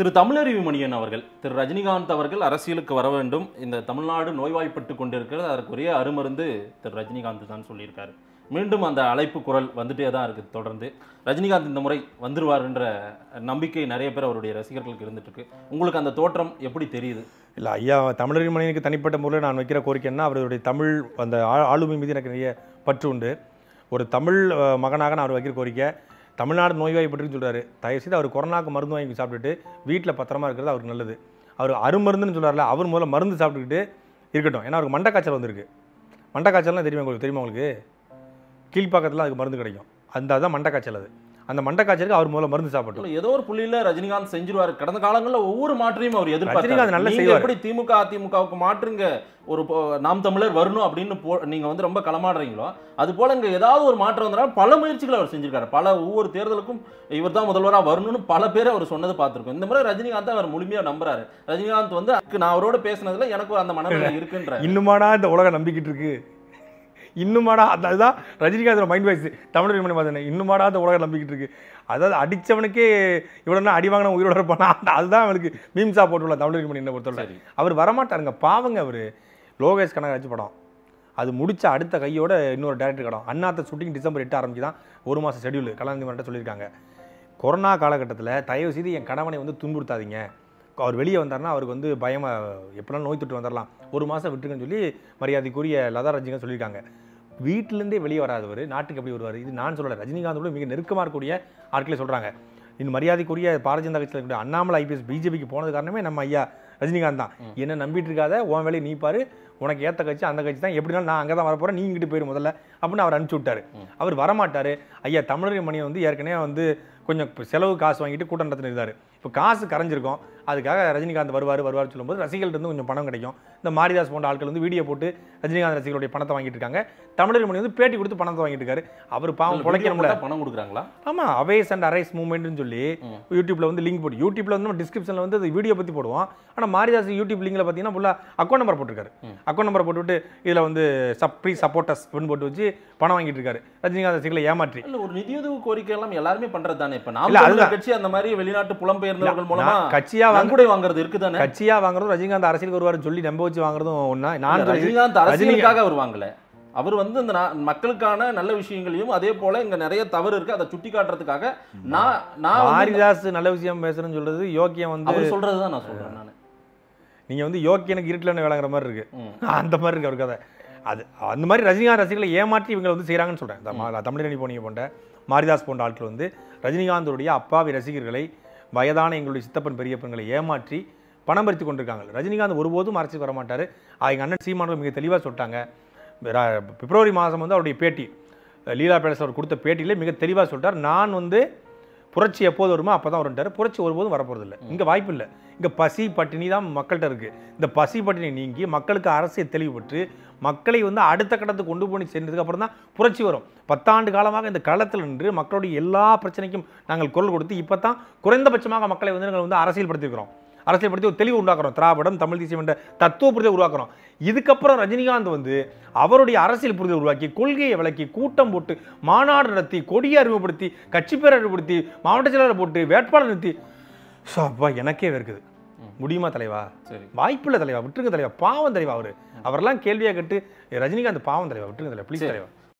திரு தமிழறிவு மணியன் அவர்கள் திரு ரஜினிகாந்த் அவர்கள் அரசியலுக்கு வர வேண்டும் இந்த தமிழ்நாடு நோய்வாய்ப்பட்டு கொண்டிருக்கிறது அதற்குரிய அருமருந்து திரு ரஜினிகாந்த் தான் சொல்லியிருக்காரு மீண்டும் அந்த அழைப்பு குரல் வந்துட்டே தான் இருக்குது தொடர்ந்து ரஜினிகாந்த் இந்த முறை வந்துருவாருன்ற நம்பிக்கை நிறைய பேர் அவருடைய ரசிகர்களுக்கு இருந்துட்டு இருக்கு உங்களுக்கு அந்த தோற்றம் எப்படி தெரியுது இல்லை ஐயா தமிழர் மனிதனுக்கு தனிப்பட்ட முறையில் நான் வைக்கிற கோரிக்கைன்னா அவருடைய தமிழ் அந்த ஆ- ஆளுமை மீது எனக்கு நிறைய பற்று உண்டு ஒரு தமிழ் அஹ், மகனாக நான் அவர் வைக்கிற கோரிக்கை தமிழ்நாடு நோய்வாய்ப்பட்டுன்னு சொல்றாரு தயவுசெய்து அவர் கொரோனாக்கு மருந்து வாங்கி சாப்பிட்டுட்டு வீட்டில் பத்திரமா இருக்கிறது அவருக்கு நல்லது அவர் அருமருந்துன்னு சொல்றாருல அவர் முதல்ல மருந்து சாப்பிட்டுக்கிட்டு இருக்கட்டும் ஏன்னா அவருக்கு மண்டை காய்ச்சல் வந்திருக்கு மண்டை காய்ச்சல்லாம் தெரியுமா உங்களுக்கு தெரியுமா உங்களுக்கு கீழ்ப்பாக்கத்தில் அதுக்கு மருந்து கிடைக்கும் அந்த அதுதான் மண்டை காய்ச்சல் அது அந்த மண்டை காய்ச்சலுக்கு அவர் முதல்ல மருந்து சாப்பிட்டோம் இல்ல, ஏதோ ஒரு புள்ளியில ரஜினிகாந்த் செஞ்சிருவாரு கடந்த காலங்கள்ல ஒவ்வொரு மாற்றையும் அவர் ரஜினிகாந்த் எதிர்பார்த்தாரு நல்லா நீங்க செய்வாரு. எப்படி திமுக அதிமுகவுக்கு மாற்றுங்க ஒரு போ- நாம் தமிழர் வரணும் அப்படின்னு போ நீங்க வந்து ரொம்ப களமாடுறீங்களோ அது போல இங்க ஏதாவது ஒரு மாற்றம் வந்தாலும் பல முயற்சிகளை அவர் செஞ்சிருக்காரு பல ஒவ்வொரு தேர்தலுக்கும் இவர் தான் முதல்வரா வரணும்னு பல பேர் அவர் சொன்னது பார்த்திருக்கோம் இந்த முறை ரஜினிகாந்த் அவர் முழுமையா நம்புறாரு ரஜினிகாந்த் வந்து நான் அவரோட பேசினதுல எனக்கு அந்த மனநிலை இருக்குன்ற இன்னுமாடா இந்த உலகம் நம்பிக்கிட்டு இருக்கு இன்னுமாடா அந்த அதுதான் ரஜினிகாந்தோட மைண்ட் வாய்ஸ் தமிழர் மணி பார்த்தேன் இன்னுமாடா இந்த உலகம் நம்பிக்கிட்டு இருக்கு அதாவது அடிச்சவனுக்கே இவ்வளோ அடி வாங்கின உயிரோட இருப்பானா அந்த- அதுதான் அவனுக்கு மீம்ஸா போட்டுள்ள தமிழர் மணி என்ன பொறுத்தவரை சரி அவர் வரமாட்டாருங்க பாவங்க அவர் லோகேஷ் கனகராஜ் படம் அது முடிச்ச அடுத்த கையோட இன்னொரு டேரக்டர் படம் அண்ணாத்த ஷூட்டிங் டிசம்பர் எட்டு ஆரம்பிச்சு தான் ஒரு மாதம் ஷெடியூல் கலாநிதி மன்றம் சொல்லியிருக்காங்க கொரோனா காலகட்டத்தில் தயவு செய்து என் கணவனை வந்து துன்புறுத்தாதீங்க அவர் வெளியே வந்தார்னா அவருக்கு வந்து பயமாக எப்படினாலும் நோய் தொட்டு வந்துடலாம் ஒரு மாதம் விட்டுருங்கன்னு சொல்லி மரியாதைக்குரிய லதா ரஜினிகாந்த் சொல்லியிருக்காங்க வீட்டிலேருந்தே வெளியே வராதவர் நாட்டுக்கு எப்படி வருவார் இது நான் சொல்லலை ரஜினிகாந்தோட மிக நெருக்கமாக இருக்கக்கூடிய ஆட்களே சொல்கிறாங்க இந்த மரியாதைக்குரிய பாரதிய ஜனதா கட்சியில் இருக்கக்கூடிய அண்ணாமலை ஐபிஎஸ் பிஜேபிக்கு போனது காரணமே நம்ம ஐயா ரஜினிகாந்த் தான் என்ன நம்பிட்டு இருக்காத உன் வேலையை நீ பாரு உனக்கு ஏற்ற கட்சி அந்த கட்சி தான் எப்படினாலும் நான் அங்கே தான் வரப்போகிறேன் நீ இங்கிட்டு போயிரு முதல்ல அப்படின்னு அவர் அனுப்பிச்சு விட்டாரு அவர் வரமாட்டார் ஐயா தமிழர் மணியை வந்து ஏற்கனவே வந்து கொஞ்சம் இப்ப செலவு காசு வாங்கிட்டு கூட்டம் நடத்தினிருந்தார் இப்போ காசு கரைஞ்சிருக்கும் அதுக்காக ரஜினிகாந்த் வருவார் வருவார் சொல்லும்போது ரசிகர்கள்ட்ட இருந்து கொஞ்சம் பணம் கிடைக்கும் இந்த மாரிதாஸ் போன்ற ஆட்கள் வந்து வீடியோ போட்டு ரஜினிகாந்த் ரசிகர்களுடைய பணத்தை வாங்கிட்டு இருக்காங்க தமிழர் மணி வந்து பேட்டி கொடுத்து பணத்தை வாங்கிட்டு இருக்காரு அவர் பாவம் இல்ல, பிழைக்கணும்ல வீடியோ போட்டா பணம் கொடுக்குறாங்களா ஆமா அவேஸ் அண்ட் அரைஸ் மூவ்மெண்ட்னு சொல்லி ம். யூடியூப்ல வந்து லிங்க் போட்டு யூடியூப்ல வந்து நம்ம டிஸ்கிரிப்ஷன்ல வந்து அது வீடியோ பத்தி போடுவோம் ஆனா மாரிதாஸ் யூடியூப் லிங்க்ல பார்த்தீங்கன்னா ஃபுல்லா அக்கௌண்ட் நம்பர் போட்டிருக்காரு ம். அக்கௌண்ட் நம்பர் போட்டுவிட்டு இதுல வந்து சப் ப்ரீ சப்போர்ட்டர்ஸ் அப்படின்னு போட்டு வச்சு பணம் வாங்கிட்டு இருக்காரு ரஜினிகாந்த் ரசிகர்களை ஏமாற்றி இல்ல ஒரு நிதியுதவி கோரிக்கை எல்லாம் எல்லாருமே பண்றது தானே இப்ப நாம் இல்ல, தமிழர் அதுதான். கட்சி அந்த மாதிரி வெளிநாட்டு புலம்பெயர்ந்தவர்கள் மூலமா நான் கட்சியா வாங்க நன்கொடை வாங்குறது இருக்குதானே கட்சியா வாங்குறதும் ரஜினிகாந்த் அரசியலுக்கு வருவாருன்னு சொல்லி நம்ப வச்சு வாங்குறதும் ஒண்ணா இல்ல, நான் சொல்றது- ரஜினிகாந்த் அரசியலுக்காக அவர் வாங்கல அவர் வந்து இந்த நா- மக்களுக்கான நல்ல விஷயங்களையும் அதே போல இங்க நிறைய தவறு இருக்கு அதை சுட்டி காட்டுறதுக்காக நான் நான் வந்து மாரிதாஸ் நல்ல விஷயம் பேசுறேன்னு சொல்றது யோக்கியம் வந்து அவர் சொல்றதுதான் நான் சொல்றேன் நான் நீங்க வந்து யோக்கியனுக்கு இருட்டில் விளங்குற மாதிரி இருக்கு அந்த மாதிரி இருக்கு அவர் கதை அது அந்த மாதிரி ரஜினிகாந்த் ரசிகர்களை ஏமாற்றி இவங்க வந்து செய்கிறாங்கன்னு சொல்கிறேன் இந்த மா- தமிழரணி போனிய போன்ற மாரிதாஸ் போன்ற ஆட்கள் வந்து ரஜினிகாந்தோடைய அப்பாவி ரசிகர்களை வயதான எங்களுடைய சித்தப்பன் பெரியப்பன்களை ஏமாற்றி பணம் பறித்து கொண்டிருக்காங்க ரஜினிகாந்த் ஒருபோதும் அரசுக்கு வர மாட்டார் எங்கள் அண்ணன் சீமானவர் மிக தெளிவாக சொல்லிட்டாங்க ர- பிப்ரவரி மாதம் வந்து அவருடைய பேட்டி லீலா பேலஸ் அவர் கொடுத்த பேட்டியிலே மிக தெளிவாக சொல்லிட்டார் நான் வந்து புரட்சி எப்போது வருமோ அப்போ தான் வரும்ட்டார் புரட்சி ஒருபோதும் வரப்போறது இல்லை இங்கே வாய்ப்பு இல்லை இங்கே பசி பட்டினி தான் மக்கள்கிட்ட இருக்குது இந்த பசி பட்டினி நீங்கி மக்களுக்கு அரசியல் தெளிவுபட்டு மக்களை வந்து அடுத்த கட்டத்துக்கு கொண்டு போய் சென்றதுக்கு அப்புறம் தான் புரட்சி வரும் பத்தாண்டு காலமாக இந்த களத்தில் நின்று மக்களுடைய எல்லா பிரச்சனைக்கும் நாங்கள் குரல் கொடுத்து இப்போ தான் குறைந்தபட்சமாக மக்களை வந்து நாங்கள் வந்து அரசியல்படுத்திருக்கிறோம் அரசியல்படுத்தி ஒரு தெளிவு உண்டாக்குறோம் திராவிடம் தமிழ் தேசியம் என்ற தத்துவ புரிதலை உருவாக்குறோம் இதுக்கப்புறம் ரஜினிகாந்த் வந்து அவருடைய அரசியல் புரிதலை உருவாக்கி கொள்கையை விளக்கி கூட்டம் போட்டு மாநாடு நடத்தி கொடியை அறிமுகப்படுத்தி கட்சி பேரை அறிமுகப்படுத்தி மாவட்ட செயலாளர் போட்டு வேட்பாளர் நிறுத்தி ஸோ அப்பா எனக்கே இருக்குது முடியுமா தலைவா சரி வாய்ப்பில்லை தலைவா விட்டுருங்க தலைவா பாவம் தலைவா அவரு அவரெல்லாம் கேள்வியாக கேட்டு ரஜினிகாந்த் பாவம் தலைவா விட்டுருங்க தலைவா ப்ளீஸ் சரி. தலைவா